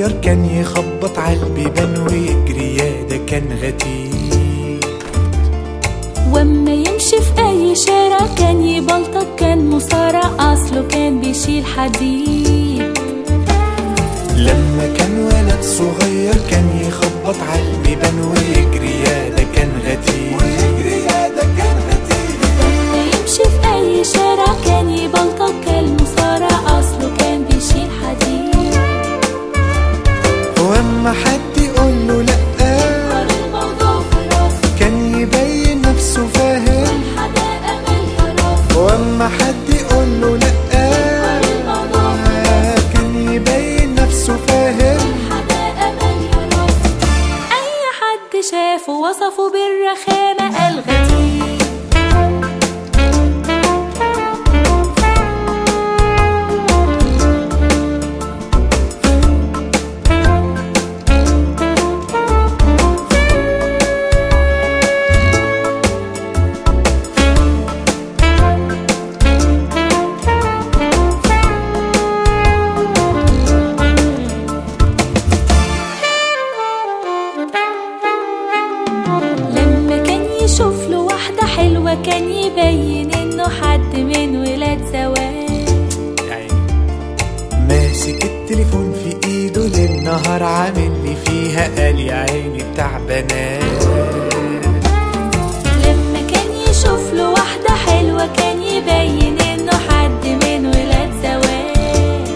صغير كان يخبط على البيبان ويجري يا ده كان غتيب واما يمشي في اي شارع كان يبلطج كان مصارع اصله كان بيشيل حديد لما كان ولد صغير كان يخبط على البيبان ويجري يا ده كان غتيب ويجري يا ده كان غتيب واما يمشي في اي شارع كان يبلطج كان مصارع اصله كان بيشيل حديد واما حد يقول له لا قال الموضوع في راسه كان يبين نفسه فاهم حداقة مالية راسه واما حد يقول له لا قال الموضوع في راسه كان يبين نفسه فاهم حداقة مالية راسه أي حد شافه وصفه بالرخامة الغتيب لما كان يشوف له واحدة حلوة كان يبين انه حد من ولاد زواج ماسك التليفون في ايده للنهار عامل لي فيها قال يا عيني بتاع بنات لما كان يشوف له واحدة حلوة كان يبين انه حد من ولاد زواج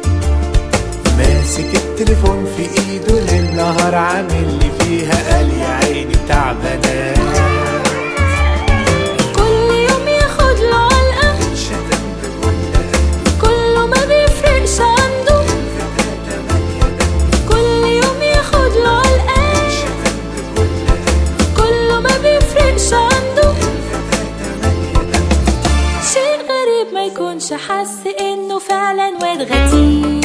ماسك التليفون في ايده للنهار عامل لي فيها قال يا عيني بتاع بنات كل يوم ياخد له علقة شتم بكل قلب كله ما بيفرقش عنده كل يوم ياخد له علقة شتم بكل قلب كله ما بيفرقش عنده شيء غريب ما يكونش حس انه فعلا واد غتيب